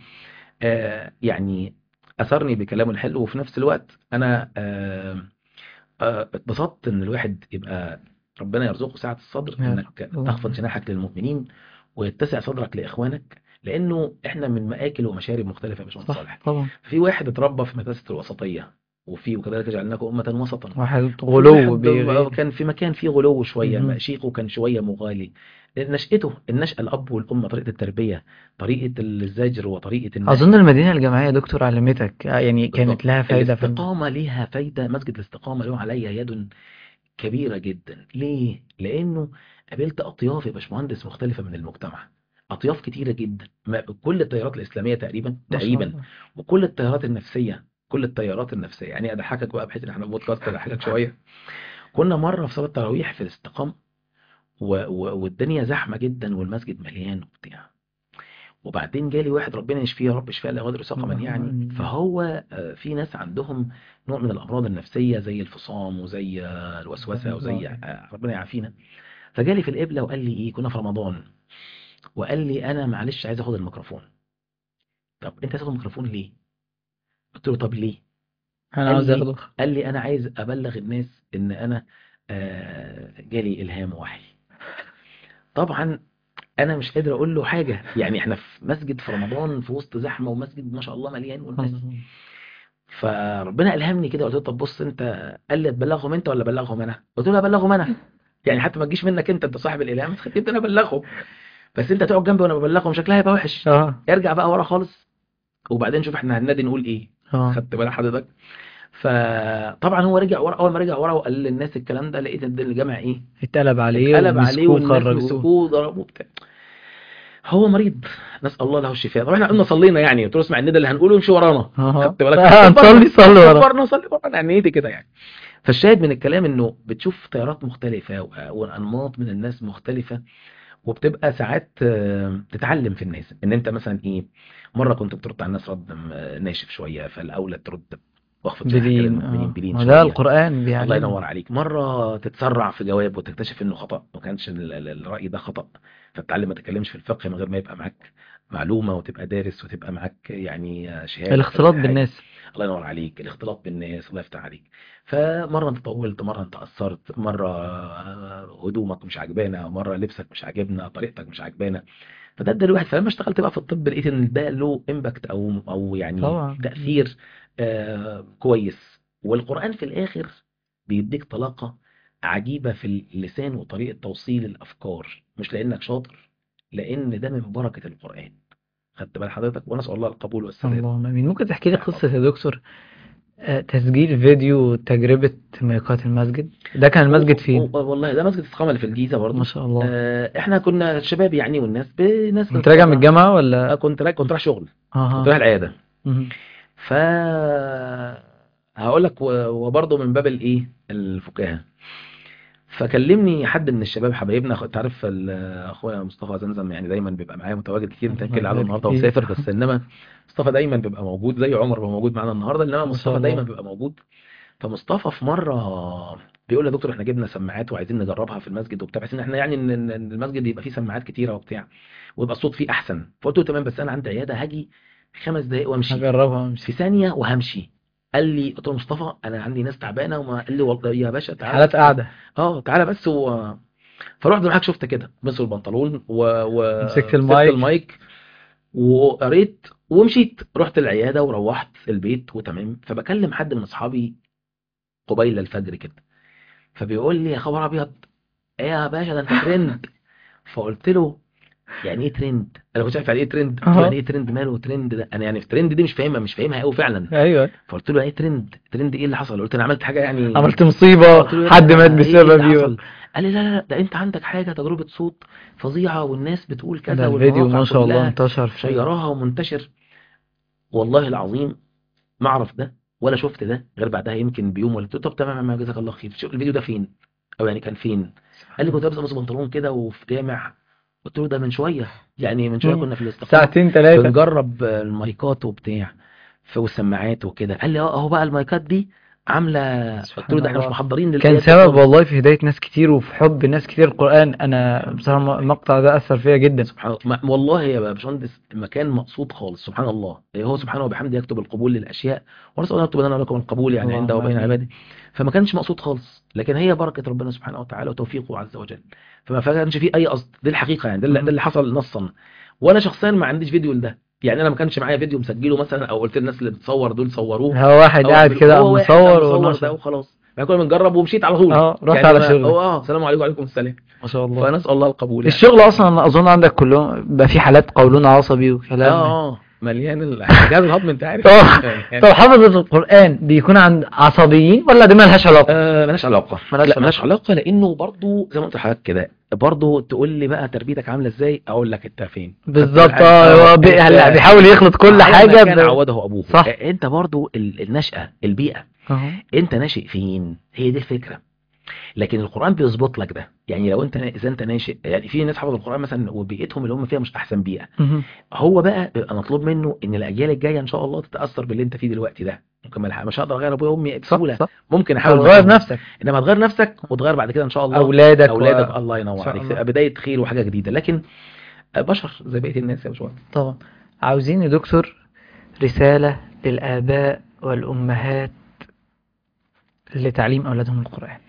آه يعني اثرني بكلامه الحلو وفي نفس الوقت انا آه آه اتبسطت ان الواحد يبقى ربنا يرزقه سعه الصدر يا انك رب. تخفض جناحك للمؤمنين ويتسع صدرك لاخوانك لانه احنا من مآكل ومشارب مختلفه يا باشمهندس صح صالح طبعا في واحد اتربى في مدرسه الوسطيه وفي وكذلك جعلناكم امه وسطا واحد غلو واحد بيغير كان في مكان فيه غلو شويه مهم. شيخه كان شويه مغالي نشأته النشأة الأب والأم طريقة التربية طريقة الزجر وطريقة النهي اظن المدينة الجامعية يا دكتور علمتك آه، يعني كانت بالضبط. لها فايدة في الاستقامة ليها فايدة مسجد الاستقامة له عليا يد كبيرة جدا ليه؟ لأنه قابلت أطياف يا باشمهندس مختلفة من المجتمع أطياف كتيرة جدا ما كل التيارات الإسلامية تقريبا ما شاء تقريبا الله. وكل التيارات النفسية كل التيارات النفسية يعني أضحكك بقى بحيث إن إحنا بودكاست أضحكك شوية كنا مرة في صلاة تراويح في الاستقامة و... و... والدنيا زحمة جدا والمسجد مليان وبتاع وبعدين جالي واحد ربنا يشفيه يا رب شفاء لا يغادر سقما اللهم يعني آمين. فهو آه، في ناس عندهم نوع من الأمراض النفسية زي الفصام وزي آه، الوسوسة وزي آه، ربنا يعافينا فجالي في القبلة وقال لي إيه كنا في رمضان وقال لي أنا معلش عايز أخد الميكروفون طب أنت عايز تاخد الميكروفون ليه؟ قلت له طب ليه؟ انا قال عاوز لي- اخده قال لي انا عايز ابلغ الناس ان انا آه، جالي الهام وحي طبعا انا مش قادر اقول له حاجه يعني احنا في مسجد في رمضان في وسط زحمه ومسجد ما شاء الله مليان والناس فربنا الهمني كده قلت له طب بص انت قال لي تبلغهم انت ولا ابلغهم انا قلت له ابلغهم انا يعني حتى ما تجيش منك انت انت صاحب الالهام تخليني انا ابلغهم بس انت تقعد جنبي وانا ببلغهم شكلها هيبقى وحش اه ارجع بقى ورا خالص وبعدين شوف احنا هننادي نقول ايه اه خدت بالك حضرتك فطبعا هو رجع ورا اول ما رجع ورا وقال للناس الكلام ده لقيت الد- الجامع ايه اتقلب عليه اتقلب عليه ومسكوه والناس خرجوه مسكوه وضربوه بتاع هو مريض نسال الله له الشفاء طبعا احنا قلنا صلينا يعني قلت له اسمع الندى اللي هنقوله امشي ورانا اه خدت بالك هنصلي صلي ورا كبرنا صلي ورانا يعني ايه كده يعني فالشاهد من الكلام انه بتشوف تيارات مختلفه و- وانماط من الناس مختلفه وبتبقى ساعات آه، تتعلم في الناس ان انت مثلا ايه مره كنت بترد على الناس رد م- ناشف شويه فالاولى ترد واخفض جناحك بلين للمؤمنين اه بلين وده شويه القرآن الله بيعلمنا ينور عليك مرة تتسرع في جواب وتكتشف انه خطأ ما كانش ال- ال- الرأي ده خطأ فتتعلم ما تتكلمش في الفقه من غير ما يبقى معاك معلومة وتبقى دارس وتبقى معاك يعني شهادة الاختلاط في حاجة. بالناس الله ينور عليك الاختلاط بالناس الله يفتح عليك فمرة انت طولت مرة انت قصرت مرة آه، هدومك مش عجبانا مرة لبسك مش عاجبنا طريقتك مش عجبانا فده ادى الواحد فلما اشتغلت بقى في الطب لقيت ان ده له امباكت او او يعني طبعا. تأثير آه كويس والقرآن في الآخر بيديك طلاقة عجيبة في اللسان وطريقة توصيل الأفكار مش لأنك شاطر لأن ده من بركة القرآن خدت بال حضرتك ونسأل الله القبول والسداد اللهم امين ممكن تحكي لي قصة يا دكتور آه، تسجيل فيديو تجربة مايكات المسجد ده كان المسجد فين و- و- والله ده مسجد استقامة اللي في الجيزة برضه ما شاء الله آه احنا كنا شباب يعني والناس بناس كنت راجع من الجامعة آه، ولا كنت رايح كنت رايح شغل كنت اه رايح العيادة مهم. ف هقول لك وبرضه من باب الايه الفكاهه فكلمني حد من الشباب حبايبنا انت عارف اخويا مصطفى زمزم يعني دايما بيبقى معايا متواجد كتير متاكد على النهارده ومسافر بس انما مصطفى دايما بيبقى موجود زي عمر بيبقى موجود معانا النهارده انما مصطفى دايما بيبقى موجود فمصطفى في مره بيقول لي يا دكتور احنا جبنا سماعات وعايزين نجربها في المسجد وبتاع بحيث ان احنا يعني ان المسجد يبقى فيه سماعات كتيره وبتاع ويبقى الصوت فيه احسن فقلت له تمام بس انا عندي عياده هاجي خمس دقايق وامشي هجربها وامشي في ثانيه وهمشي قال لي قلت له مصطفى انا عندي ناس تعبانه وما قال لي والله يا باشا تعالى حالات قاعده اه تعالى بس و... فرحت معاك شفت كده مسك البنطلون و, و... مسكت المايك المايك وقريت ومشيت رحت العياده وروحت البيت وتمام فبكلم حد من اصحابي قبيل الفجر كده فبيقول لي يا خبر ابيض ايه يا باشا ده انت ترند فقلت له يعني ايه ترند انا كنت عارف يعني ايه ترند قلت له يعني ايه ترند ماله ترند ده انا يعني في ترند دي مش فاهمها مش فاهمها قوي فعلا ايوه فقلت له يعني ايه ترند ترند ايه اللي حصل قلت له انا عملت حاجه يعني عملت مصيبه حد مات بسببي إيه قال لي لا لا لا ده انت عندك حاجه تجربه صوت فظيعه والناس بتقول كذا والفيديو ما شاء الله انتشر شيراها ومنتشر والله العظيم ما اعرف ده ولا شفت ده غير بعدها يمكن بيوم ولا طب تمام جزاك الله خير شوف الفيديو ده فين او يعني كان فين قال لي كنت لابس بنطلون كده وفي جامع قلت له ده من شويه يعني من شويه كنا في الاستقامه ساعتين ثلاثه بنجرب المايكات وبتاع والسماعات وكده قال لي اه اهو بقى المايكات دي عامله قلت له ده احنا مش محضرين كان سبب والله في هدايه ناس كتير وفي حب ناس كتير القران انا بصراحه المقطع ده اثر فيا جدا سبحان الله والله يا باشمهندس مكان مقصود خالص سبحان الله هو سبحانه وبحمده يكتب القبول للاشياء ونسال الله يكتب لنا لكم القبول يعني عنده وبين عباده فما كانش مقصود خالص لكن هي بركه ربنا سبحانه وتعالى وتوفيقه عز وجل فما كانش فيه اي قصد دي الحقيقه يعني ده اللي حصل نصا وانا شخصيا ما عنديش فيديو لده يعني انا ما كانش معايا فيديو مسجله مثلا او قلت للناس اللي بتصور دول صوروه هو واحد قاعد كده مصور ونصور ده وخلاص بعد كده بنجرب ومشيت على طول اه رحت يعني على شغل اه السلام عليكم وعليكم السلام ما شاء الله فنسال الله القبول يعني. الشغل اصلا اظن عندك كلهم بقى في حالات قولون عصبي وكلام اه مليان الجهاز الهضمي انت عارف اه طب حفظة القرآن بيكون عند عصبيين ولا دي مالهاش علاقة؟ آه مالهاش علاقة لا مالهاش علاقة لأنه برضو زي ما قلت لحضرتك كده برضو تقول لي بقى تربيتك عاملة ازاي أقول لك أنت فين بالظبط اه هو بيحاول يخلط كل حاجة كان عوده أبوه صح أنت برضو النشأة البيئة أه. أنت ناشئ فين هي دي الفكرة لكن القرآن بيظبط لك ده يعني لو انت اذا انت ناشئ يعني في ناس حفظوا القرآن مثلا وبيئتهم اللي هم فيها مش احسن بيئة هو بقى بيبقى مطلوب منه ان الاجيال الجايه ان شاء الله تتاثر باللي انت فيه دلوقتي ده ممكن مش هقدر اغير ابويا وامي بسهوله ممكن احاول تغير نفسك انما تغير نفسك وتغير بعد كده ان شاء الله اولادك اولادك و... الله ينور عليك تبقى بدايه خير وحاجه جديده لكن بشر زي بقيه الناس يا باشمهندس طبعا عاوزين يا دكتور رساله للاباء والامهات لتعليم اولادهم القران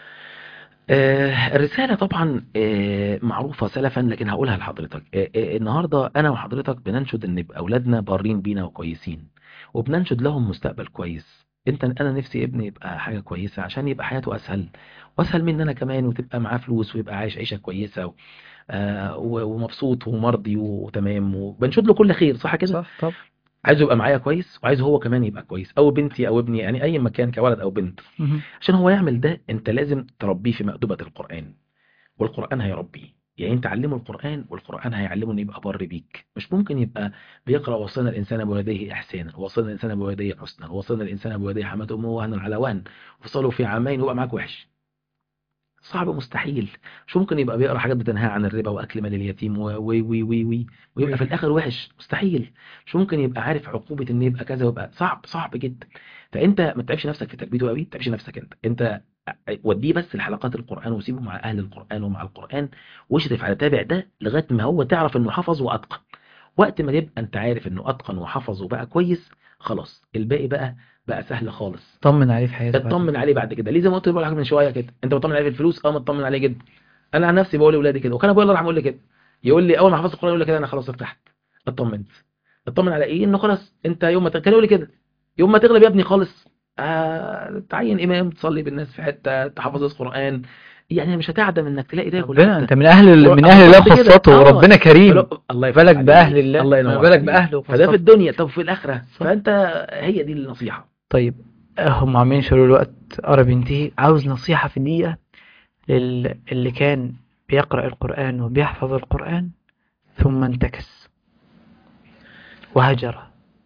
آه الرسالة طبعا آه معروفة سلفا لكن هقولها لحضرتك آه النهاردة أنا وحضرتك بننشد أن يبقى أولادنا بارين بينا وكويسين وبننشد لهم مستقبل كويس انت انا نفسي ابني يبقى حاجة كويسة عشان يبقى حياته اسهل واسهل مني انا كمان وتبقى معاه فلوس ويبقى عايش عيشة كويسة و... آه ومبسوط ومرضي وتمام وبنشد له كل خير صح كده صح طب عايزه يبقى معايا كويس وعايزه هو كمان يبقى كويس او بنتي او ابني يعني اي مكان كولد او بنت عشان هو يعمل ده انت لازم تربيه في مأدبة القرآن والقرآن هيربيه يعني انت علمه القرآن والقرآن هيعلمه انه يبقى بر بيك مش ممكن يبقى بيقرأ وصلنا الإنسان بوالديه إحسانا وصلنا الإنسان بوالديه حسنا وصلنا الإنسان بوالديه حمد أمه وهنا على وهن وصلوا في عامين ويبقى معاك وحش صعب مستحيل مش ممكن يبقى بيقرا حاجات بتنهى عن الربا واكل مال اليتيم و وي وي وي وي ويبقى في الاخر وحش مستحيل مش ممكن يبقى عارف عقوبه ان يبقى كذا ويبقى صعب صعب جدا فانت ما تتعبش نفسك في تربيته قوي ما تتعبش نفسك انت انت وديه بس لحلقات القران وسيبه مع اهل القران ومع القران واشرف على تابع ده لغايه ما هو تعرف انه حفظ واتقن وقت ما تبقى انت عارف انه اتقن وحفظ وبقى كويس خلاص الباقي بقى بقى سهل خالص طمن عليه في حياته اطمن عليه بعد كده ليه زي ما قلت لك من شويه كده انت بتطمن عليه في الفلوس اه مطمن عليه جدا انا عن نفسي بقول لاولادي كده وكان ابويا الله يرحمه يقول لي كده يقول لي اول ما حفظت القران يقول لي كده انا خلاص ارتحت اطمنت اطمن على ايه انه خلاص انت يوم ما كان يقول لي كده يوم ما تغلب يا ابني خالص آه تعين امام تصلي بالناس في حته تحفظ القران يعني مش هتعدم انك تلاقي ده ربنا انت من اهل من اهل الله خاصته وربنا كريم الله بالك باهل الله الله ينور بالك باهله فده في الدنيا طب في الاخره فانت هي دي النصيحه طيب هم عاملين شروع الوقت قرب ينتهي عاوز نصيحة في دقيقة للي كان بيقرأ القرآن وبيحفظ القرآن ثم انتكس وهجر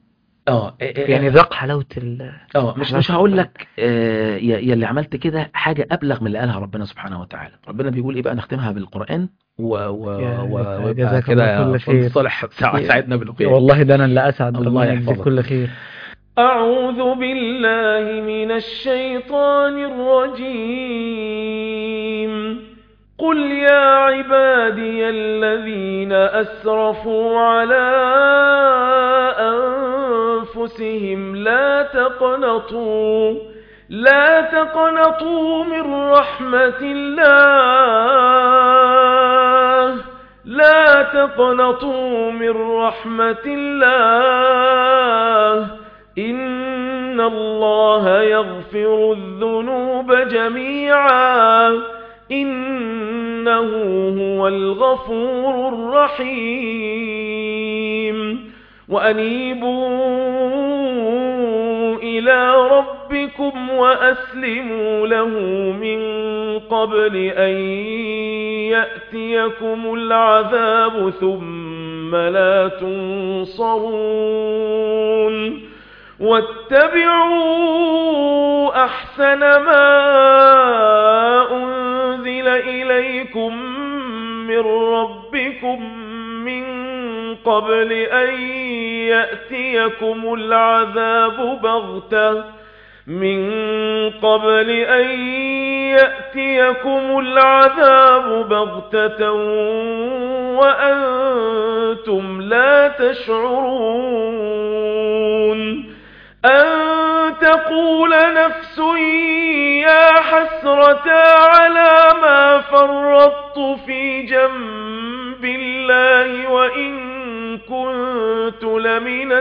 اه يعني ذاق حلاوة ال اه مش مش هقول لك آه يا يا اللي عملت كده حاجة أبلغ من اللي قالها ربنا سبحانه وتعالى ربنا بيقول إيه بقى نختمها بالقرآن و و يا- و يا- ويبقى جزاك كده الله كل خير. صالح سع- ساعدنا بالخير والله ده أنا اللي أسعد الله ربنا يجزيك يحفظك. كل خير أعوذ بالله من الشيطان الرجيم قل يا عبادي الذين أسرفوا على أنفسهم لا تقنطوا لا تقنطوا من رحمة الله لا تقنطوا من رحمة الله إن الله يغفر الذنوب جميعا إنه هو الغفور الرحيم وأنيبوا إلى ربكم وأسلموا له من قبل أن يأتيكم العذاب ثم لا تنصرون واتبعوا أحسن ما أنزل إليكم من ربكم من قبل أن يأتيكم العذاب بغتة من قبل أن يأتيكم العذاب بغتة وأنتم لا تشعرون أن تقول نفس يا حسرة على ما فرطت في جنب الله وإن كنت لمن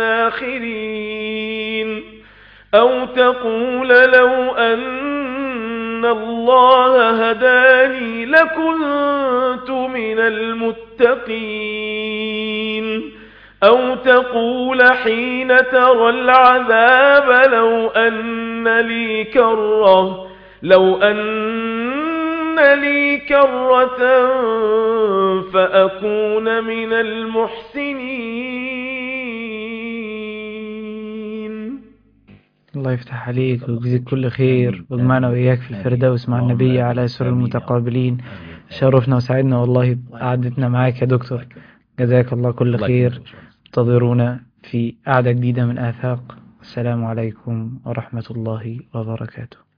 الساخرين أو تقول لو أن الله هداني لكنت من المتقين أو تقول حين ترى العذاب لو أن لي كرة لو أن لي كرة فأكون من المحسنين الله يفتح عليك ويجزيك كل خير واجمعنا وإياك في الفردوس مع النبي على سر المتقابلين شرفنا وسعدنا والله بقعدتنا معاك يا دكتور جزاك الله كل الله خير يكرمك. انتظرونا في قعدة جديدة من آفاق السلام عليكم ورحمة الله وبركاته